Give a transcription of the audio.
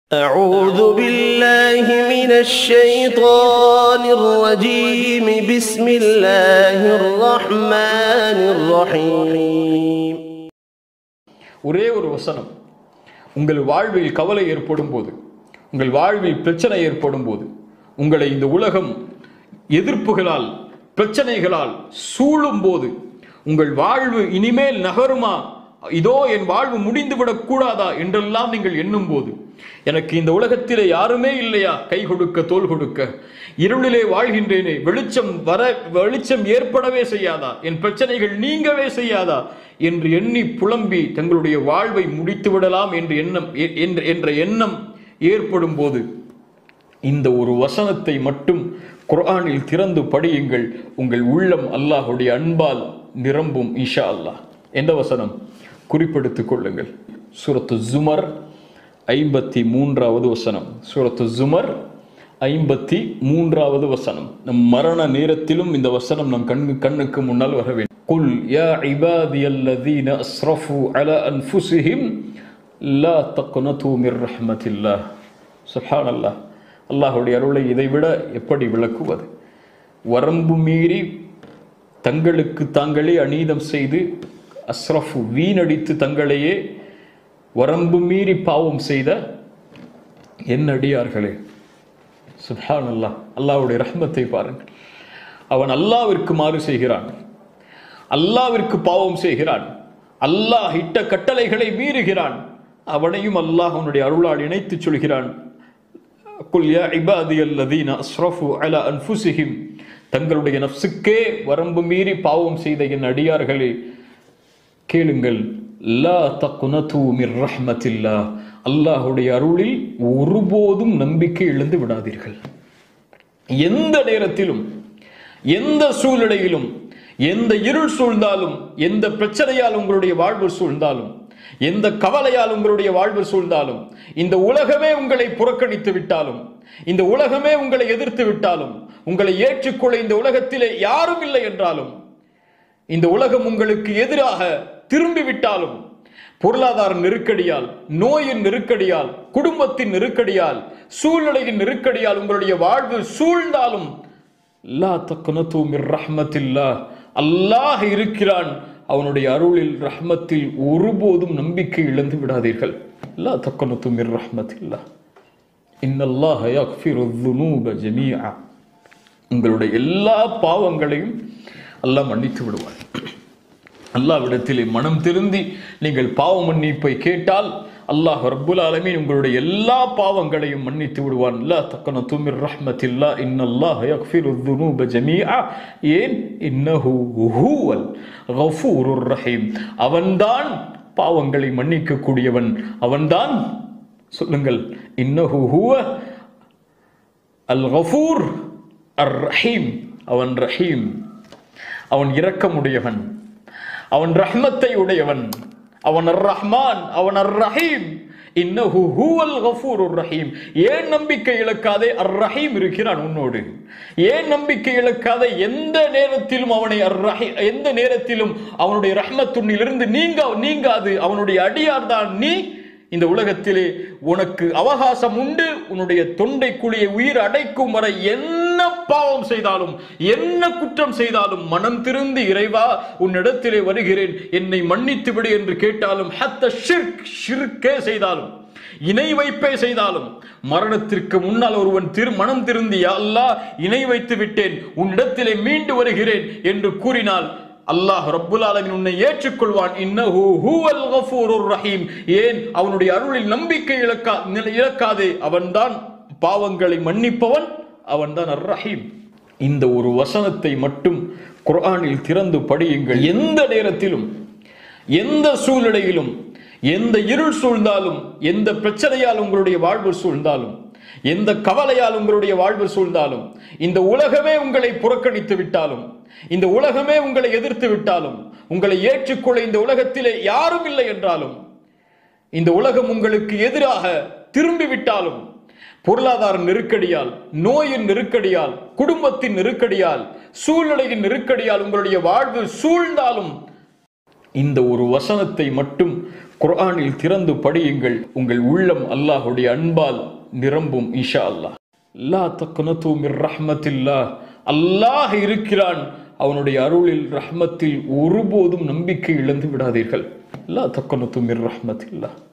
أعوذ بالله من الشيطان الرجيم بسم الله الرحمن الرحيم ஒரே ஒரு வசனம் உங்கள் வாழ்வில் கவலை ஏற்படும் போது உங்கள் வாழ்வில் பிரச்சனை ஏற்படும் போது உங்களை இந்த உலகம் எதிர்ப்புகளால் பிரச்சனைகளால் சூழும் போது உங்கள் வாழ்வு இனிமேல் நகருமா இதோ என் வாழ்வு முடிந்துவிடக் கூடாதா என்றெல்லாம் நீங்கள் எண்ணும் போது எனக்கு இந்த உலகத்திலே யாருமே இல்லையா கை கொடுக்க தோல் கொடுக்க இருளிலே வாழ்கின்றேனே வெளிச்சம் வர வெளிச்சம் ஏற்படவே செய்யாதா என் பிரச்சனைகள் நீங்கவே செய்யாதா என்று எண்ணி புலம்பி தங்களுடைய வாழ்வை முடித்து விடலாம் என்று எண்ணம் எ- என்ற என்ற எண்ணம் ஏற்படும் போது இந்த ஒரு வசனத்தை மட்டும் குர்ஆனில் திறந்து படியுங்கள் உங்கள் உள்ளம் அல்லாஹ்வுடைய அன்பால் நிரம்பும் இஷா அல்லாஹ் எந்த வசனம் குறிப்பெடுத்துக் கொள்ளுங்கள் சூரத்து ஜுமர் ஐம்பத்தி மூன்றாவது வசனம் சூரத்து ஜுமர் ஐம்பத்தி மூன்றாவது வசனம் நம் மரண நேரத்திலும் இந்த வசனம் நம் கண்ணு கண்ணுக்கு முன்னால் வர வேண்டும் குல் யா இபாதியல்லதீன அஸ்ரஃபு அலா அன்ஃபுஸிஹிம் லா தக்னது மிர் ரஹ்மத்தில்லாஹ் சுப்ஹானல்லாஹ் அல்லாஹ்வுடைய அருளை இதைவிட எப்படி விளக்குவது வரம்பு மீறி தங்களுக்கு தாங்களே அநீதம் செய்து அஸ்ரஃபு வீணடித்து தங்களையே வரம்பு மீறி பாவம் செய்த என் அடியார்களே சுப்ஹான் அல்லாஹ் அல்லாஹ்வுடைய ரஹ்மத்தை பாருங்கள் அவன் அல்லாவிற்கு மாறு செய்கிறான் அல்லாவிற்கு பாவம் செய்கிறான் அல்லாஹ் இட்ட கட்டளைகளை மீறுகிறான் அவனையும் அல்லாஹ் அவனுடைய அருளால் இணைத்துச் சொல்கிறான் குல் யா இபாதியல்லதீன அஸ்ரஃபு அலா அன்ஃபுஸிஹிம் தங்களுடைய நஃப்ஸுக்கே வரம்பு மீறி பாவம் செய்த என் அடியார்களே கேளுங்கள் லா தக்குனது மிர் ரஹ்மத்தில்லா அல்லாஹ்வுடைய அருளில் ஒருபோதும் நம்பிக்கை இழந்து விடாதீர்கள் எந்த நேரத்திலும் எந்த சூழ்நிலையிலும் எந்த இருள் சூழ்ந்தாலும் எந்த பிரச்சனையால் உங்களுடைய வாழ்வு சூழ்ந்தாலும் எந்த கவலையால் உங்களுடைய வாழ்வு சூழ்ந்தாலும் இந்த உலகமே உங்களை புறக்கணித்து விட்டாலும் இந்த உலகமே உங்களை எதிர்த்து விட்டாலும் உங்களை ஏற்றுக்கொள்ள இந்த உலகத்திலே யாரும் இல்லை என்றாலும் இந்த உலகம் உங்களுக்கு எதிராக திரும்பி விட்டாலும் பொருளாதார நெருக்கடியால் நோயின் நெருக்கடியால் குடும்பத்தின் நெருக்கடியால் சூழ்நிலையின் நெருக்கடியால் உங்களுடைய வாழ்வு சூழ்ந்தாலும் லா தக்குனத்து மிர் ரஹ்மத்தில்லா அல்லாஹ் இருக்கிறான் அவனுடைய அருளில் ரஹ்மத்தில் ஒருபோதும் நம்பிக்கை இழந்து விடாதீர்கள் லா தக்குனத்து மிர் ரஹ்மத்தில்லா இன்னல்லாஹ யக்ஃபிரு துனூப ஜமீஆ உங்களுடைய எல்லா பாவங்களையும் அல்லாஹ் மன்னித்து விடுவார் அல்லாவிடத்திலே மனம் திருந்தி நீங்கள் பாவ மன்னிப்பை கேட்டால் அல்லாஹ் ரப்புல் ஆலமீன் உங்களுடைய எல்லா பாவங்களையும் மன்னித்து விடுவான் லா தக்கன துமிர் ரஹ்மத்தில்லா இன்னல்லாஹ் யக்ஃபிரு துனூப ஜமீஆ ஏன் இன்னஹு ஹுவல் கஃபூருர் ரஹீம் அவன்தான் பாவங்களை மன்னிக்க கூடியவன் அவன்தான் சொல்லுங்கள் இன்னஹு ஹுவ அல் கஃபூர் அர் ரஹீம் அவன் ரஹீம் அவன் இரக்கமுடையவன் அவன் ரஹ்மத்தை உடையவன் அவன் அர் ரஹ்மான் அவன் அர் ரஹீம் இன்னஹு ஹுவல் கஃபூருர் ரஹீம் ஏன் நம்பிக்கை இழக்காதே அர் ரஹீம் இருக்கிறான் உன்னோடு ஏன் நம்பிக்கை இழக்காதே எந்த நேரத்திலும் அவனை அர் ரஹீ எந்த நேரத்திலும் அவனுடைய ரஹ்மத்துன்னிலிருந்து நீங்க நீங்காது அவனுடைய அடியார் தான் நீ இந்த உலகத்திலே உனக்கு அவகாசம் உண்டு உன்னுடைய தொண்டை குழியை உயிர் அடைக்கும் வரை என்ன பாவம் செய்தாலும் என்ன குற்றம் செய்தாலும் மனம் திருந்தி இறைவா உன்னிடத்திலே வருகிறேன் என்னை மன்னித்து விடு என்று கேட்டாலும் ஹத்த ஷிர்க் ஷிர்கே செய்தாலும் இணை வைப்பே செய்தாலும் மரணத்திற்கு முன்னால் ஒருவன் திரு மனம் திருந்தி "யா அல்லாஹ் இணை வைத்து விட்டேன் உன்னிடத்திலே மீண்டு வருகிறேன் என்று கூறினால் அல்லாஹ் ரப்புல் ஆலமீன் உன்னை ஏற்றுக்கொள்வான் இன்னஹு ஹுவல் கஃபூருர் ரஹீம் ஏன் அவனுடைய அருளில் நம்பிக்கை இழக்கா நிலை- இழக்காதே அவன்தான் பாவங்களை மன்னிப்பவன் அவன்தான் அர் ரஹீம் இந்த ஒரு வசனத்தை மட்டும் குர்ஆனில் திறந்து படியுங்கள் எந்த நேரத்திலும் எந்த சூழ்நிலையிலும் எந்த இருள் சூழ்ந்தாலும் எந்த பிரச்சனையால் உங்களுடைய வாழ்வு சூழ்ந்தாலும் எந்த கவலையால் உங்களுடைய வாழ்வு சூழ்ந்தாலும் இந்த உலகமே உங்களை புறக்கணித்து விட்டாலும் இந்த உலகமே உங்களை எதிர்த்து விட்டாலும் உங்களை ஏற்றுக்கொள்ள இந்த உலகத்திலே யாரும் இல்லை என்றாலும் இந்த உலகம் உங்களுக்கு எதிராக திரும்பி விட்டாலும் பொருளாதார நெருக்கடியால் நோயின் நெருக்கடியால் குடும்பத்தின் நெருக்கடியால் சூழ்நிலையின் நெருக்கடியால் உங்களுடைய வாழ்வு சூழ்ந்தாலும் இந்த ஒரு வசனத்தை மட்டும் குர்ஆனில் திறந்து படியுங்கள் உங்கள் உள்ளம் அல்லாஹுடைய அன்பால் நிரம்பும் இஷா அல்லாஹ் லா தக்னது மிர் ரஹ்மத்தில்லா அல்லாஹ் இருக்கிறான் அவனுடைய அருளில் ரஹ்மத்தில் ஒருபோதும் நம்பிக்கை இழந்து விடாதீர்கள் லா தக்னது மிர் ரஹ்மத்தில்லா